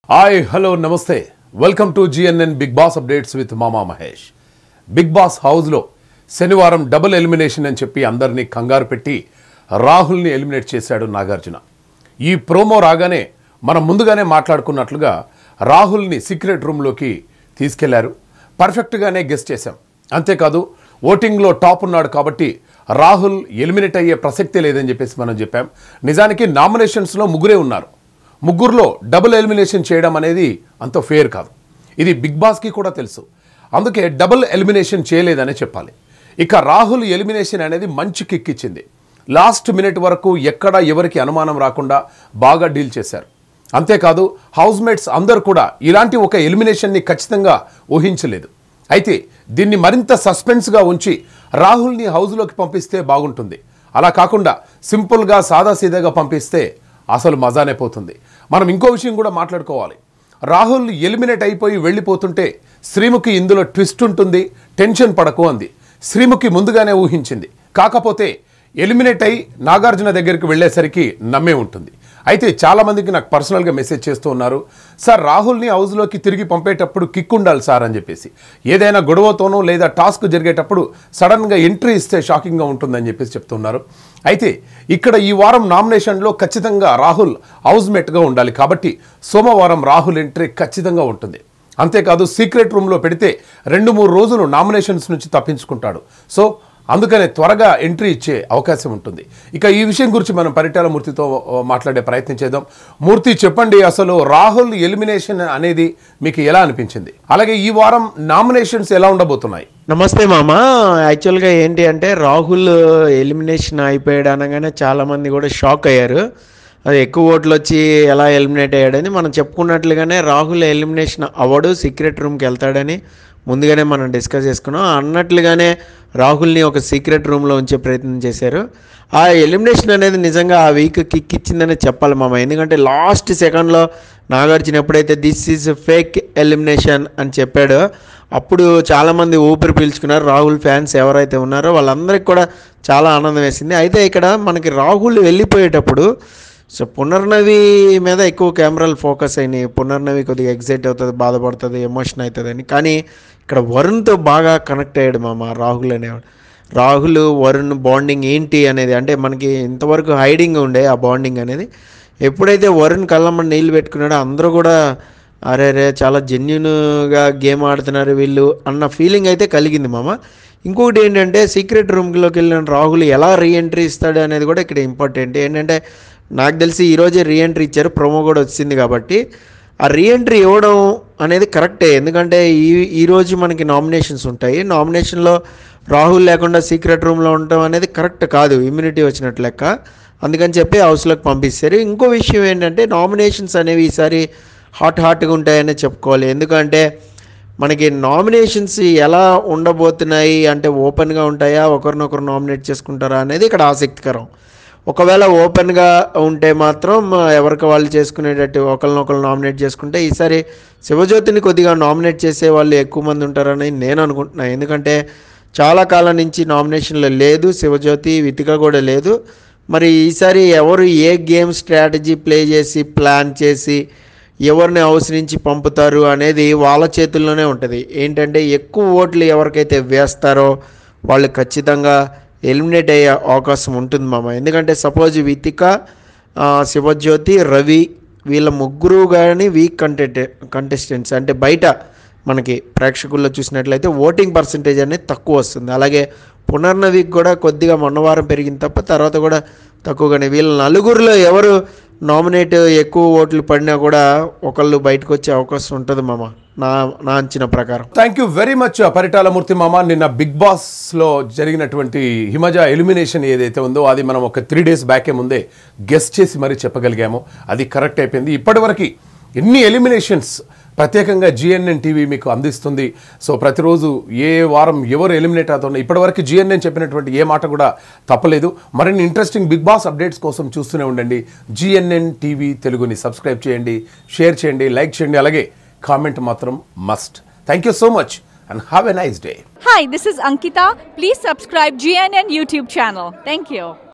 Hi hello నమస్తే welcome to GNN big boss updates with మామా Mahesh big boss హౌస్లో శనివారం డబుల్ ఎలిమినేషన్ అని చెప్పి అందరినీ కంగారు పెట్టి రాహుల్ని ఎలిమినేట్ చేశాడు నాగార్జున ఈ ప్రోమో రాగానే మనం ముందుగానే మాట్లాడుకున్నట్లుగా రాహుల్ని సీక్రెట్ రూమ్లోకి తీసుకెళ్లారు పర్ఫెక్ట్గానే గెస్ట్ చేశాం అంతేకాదు ఓటింగ్లో టాప్ ఉన్నాడు కాబట్టి రాహుల్ ఎలిమినేట్ అయ్యే ప్రసక్తే లేదని చెప్పేసి మనం చెప్పాం నిజానికి నామినేషన్స్లో ముగ్గురే ఉన్నారు ముగ్గురులో డబుల్ ఎలిమినేషన్ చేయడం అనేది అంత ఫేర్ కాదు ఇది బిగ్ బాస్కి కూడా తెలుసు అందుకే డబుల్ ఎలిమినేషన్ చేయలేదనే చెప్పాలి ఇక రాహుల్ ఎలిమినేషన్ అనేది మంచి కిక్ ఇచ్చింది లాస్ట్ మినిట్ వరకు ఎక్కడ ఎవరికి అనుమానం రాకుండా బాగా డీల్ చేశారు అంతేకాదు హౌస్ మేట్స్ అందరు కూడా ఇలాంటి ఒక ఎలిమినేషన్ని ఖచ్చితంగా ఊహించలేదు అయితే దీన్ని మరింత సస్పెన్స్గా ఉంచి రాహుల్ని హౌస్లోకి పంపిస్తే బాగుంటుంది అలా కాకుండా సింపుల్గా సాదాసీదాగా పంపిస్తే అసలు మజానే పోతుంది మనం ఇంకో విషయం కూడా మాట్లాడుకోవాలి రాహుల్ ఎలిమినేట్ అయిపోయి వెళ్ళిపోతుంటే శ్రీముఖి ఇందులో ట్విస్ట్ ఉంటుంది టెన్షన్ పడకు అంది శ్రీముఖి ముందుగానే ఊహించింది కాకపోతే ఎలిమినేట్ అయి నాగార్జున దగ్గరికి వెళ్ళేసరికి నమ్మే ఉంటుంది అయితే చాలామందికి నాకు పర్సనల్గా మెసేజ్ చేస్తూ ఉన్నారు సార్ రాహుల్ని హౌస్లోకి తిరిగి పంపేటప్పుడు కిక్ ఉండాలి సార్ అని చెప్పేసి ఏదైనా గొడవతోనో లేదా టాస్క్ జరిగేటప్పుడు సడన్గా ఎంట్రీ ఇస్తే షాకింగ్గా ఉంటుందని చెప్పేసి చెప్తున్నారు అయితే ఇక్కడ ఈ వారం నామినేషన్లో ఖచ్చితంగా రాహుల్ హౌస్మేట్గా ఉండాలి కాబట్టి సోమవారం రాహుల్ ఎంట్రీ ఖచ్చితంగా ఉంటుంది అంతేకాదు సీక్రెట్ రూమ్లో పెడితే రెండు మూడు రోజులు నామినేషన్స్ నుంచి తప్పించుకుంటాడు సో అందుకనే త్వరగా ఎంట్రీ ఇచ్చే అవకాశం ఉంటుంది ఇక ఈ విషయం గురించి మనం పరిటాల మూర్తితో ఆ, మాట్లాడే ప్రయత్నం చేద్దాం మూర్తి చెప్పండి అసలు రాహుల్ ఎలిమినేషన్ అనేది మీకు ఎలా అనిపించింది అలాగే ఈ వారం నామినేషన్స్ ఎలా ఉండబోతున్నాయి నమస్తే మామ యాక్చువల్గా ఏంటి అంటే రాహుల్ ఎలిమినేషన్ అయిపోయాడు అనగానే చాలామంది కూడా షాక్ అయ్యారు అది ఎక్కువ ఓట్లు వచ్చి ఎలా ఎలిమినేట్ అయ్యాడని మనం చెప్పుకున్నట్లుగానే రాహుల్ ఎలిమినేషన్ అవ్వడు సీక్రెట్ రూమ్కి వెళ్తాడని ముందుగానే మనం డిస్కస్ చేసుకున్నాం అన్నట్లుగానే రాహుల్ని ఒక సీక్రెట్ రూమ్లో ఉంచే ప్రయత్నం చేశారు ఆ ఎలిమినేషన్ అనేది నిజంగా ఆ వీక్ కిక్ ఇచ్చిందనే చెప్పాలి మామ ఎందుకంటే లాస్ట్ సెకండ్లో నాగార్జున ఎప్పుడైతే దిస్ ఈజ్ ఫేక్ ఎలిమినేషన్ అని చెప్పాడో అప్పుడు చాలామంది ఊపిరి పీల్చుకున్నారు రాహుల్ ఫ్యాన్స్ ఎవరైతే ఉన్నారో వాళ్ళందరికీ కూడా చాలా ఆనందం వేసింది అయితే ఇక్కడ మనకి రాహుల్ వెళ్ళిపోయేటప్పుడు సో పునర్నవి మీద ఎక్కువ కెమెరాలు ఫోకస్ అయినాయి పునర్నవి కొద్దిగా ఎగ్జైట్ అవుతుంది బాధపడుతుంది ఎమోషన్ అవుతుంది అని కానీ ఇక్కడ వరుణ్తో బాగా కనెక్ట్ అయ్యాడు మామ రాహుల్ అనేవాడు రాహుల్ వరుణ్ బాండింగ్ ఏంటి అనేది అంటే మనకి ఇంతవరకు హైడింగ్ ఉండే ఆ బాండింగ్ అనేది ఎప్పుడైతే వరుణ్ కళ్ళమ్మని నీళ్ళు పెట్టుకున్నాడో అందరూ కూడా అరే రే చాలా జెన్యున్గా గేమ్ ఆడుతున్నారు వీళ్ళు అన్న ఫీలింగ్ అయితే కలిగింది మామ ఇంకొకటి ఏంటంటే సీక్రెట్ రూమ్లోకి వెళ్ళిన రాహుల్ ఎలా రీఎంట్రీ ఇస్తాడు అనేది కూడా ఇక్కడ ఇంపార్టెంట్ ఏంటంటే నాకు తెలిసి ఈరోజే రీఎంట్రీ ఇచ్చారు ప్రోమో కూడా వచ్చింది కాబట్టి ఆ రీఎంట్రీ ఇవ్వడం అనేది కరెక్టే ఎందుకంటే ఈ ఈరోజు మనకి నామినేషన్స్ ఉంటాయి నామినేషన్లో రాహుల్ లేకుండా సీక్రెట్ రూమ్లో ఉండటం అనేది కరెక్ట్ కాదు ఇమ్యూనిటీ వచ్చినట్టు లెక్క అందుకని చెప్పి హౌస్లోకి పంపిస్తారు ఇంకో విషయం ఏంటంటే నామినేషన్స్ అనేవి ఈసారి హాట్ హాట్గా ఉంటాయని చెప్పుకోవాలి ఎందుకంటే మనకి నామినేషన్స్ ఎలా ఉండబోతున్నాయి అంటే ఓపెన్గా ఉంటాయా ఒకరినొకరు నామినేట్ చేసుకుంటారా అనేది ఇక్కడ ఆసక్తికరం ఒకవేళ ఓపెన్గా ఉంటే మాత్రం ఎవరికి వాళ్ళు చేసుకునేటట్టు ఒకరినొకరు నామినేట్ చేసుకుంటే ఈసారి శివజ్యోతిని కొద్దిగా నామినేట్ చేసే వాళ్ళు ఎక్కువ మంది ఉంటారని నేను అనుకుంటున్నాను ఎందుకంటే చాలా కాలం నుంచి నామినేషన్లో లేదు శివజ్యోతి వితిక కూడా లేదు మరి ఈసారి ఎవరు ఏ గేమ్ స్ట్రాటజీ ప్లే చేసి ప్లాన్ చేసి ఎవరిని హౌస్ నుంచి పంపుతారు అనేది వాళ్ళ చేతుల్లోనే ఉంటుంది ఏంటంటే ఎక్కువ ఓట్లు ఎవరికైతే వేస్తారో వాళ్ళు ఖచ్చితంగా ఎలిమినేట్ అయ్యే అవకాశం ఉంటుంది మామ ఎందుకంటే సపోజ్ వితిక ఆ, శివజ్యోతి రవి వీళ్ళ ముగ్గురు కానీ వీక్ కంటెంట్ కంటెస్టెంట్స్ అంటే బయట మనకి ప్రేక్షకుల్లో చూసినట్లయితే ఓటింగ్ పర్సంటేజ్ అనేది తక్కువ వస్తుంది అలాగే పునర్నవికి కూడా కొద్దిగా మొన్న వారం పెరిగింది తప్ప తర్వాత కూడా తక్కువగానే వీళ్ళ నలుగురిలో ఎవరు నామినేట్ ఎక్కువ ఓట్లు పడినా కూడా ఒకళ్ళు బయటకు వచ్చే అవకాశం ఉంటుంది మామ నా నా అంచనా ప్రకారం thank you very much Paritala Murthy మామ నిన్న బిగ్ బాస్లో జరిగినటువంటి హిమజ ఎలిమినేషన్ ఏదైతే ఉందో అది మనం ఒక త్రీ డేస్ బ్యాకే ముందే గెస్ట్ చేసి మరీ చెప్పగలిగాము అది కరెక్ట్ అయిపోయింది ఇప్పటివరకు ఎన్ని ఎలిమినేషన్స్ ప్రత్యేకంగా జిఎన్ఎన్ టీవీ మీకు అందిస్తుంది సో ప్రతిరోజు ఏ వారం ఎవరు ఎలిమినేట్ అవుతున్నారు ఇప్పటివరకు జిఎన్ఎన్ చెప్పినటువంటి ఏ మాట కూడా తప్పలేదు మరిన్ని ఇంట్రెస్టింగ్ బిగ్ బాస్ అప్డేట్స్ కోసం చూస్తూనే ఉండండి జిఎన్ఎన్ టీవీ తెలుగుని సబ్స్క్రైబ్ చేయండి షేర్ చేయండి లైక్ చేయండి అలాగే కామెంట్ మాత్రం must thank you so much and have a nice day Hi, this is Ankita. Please subscribe GNN YouTube channel. Thank you.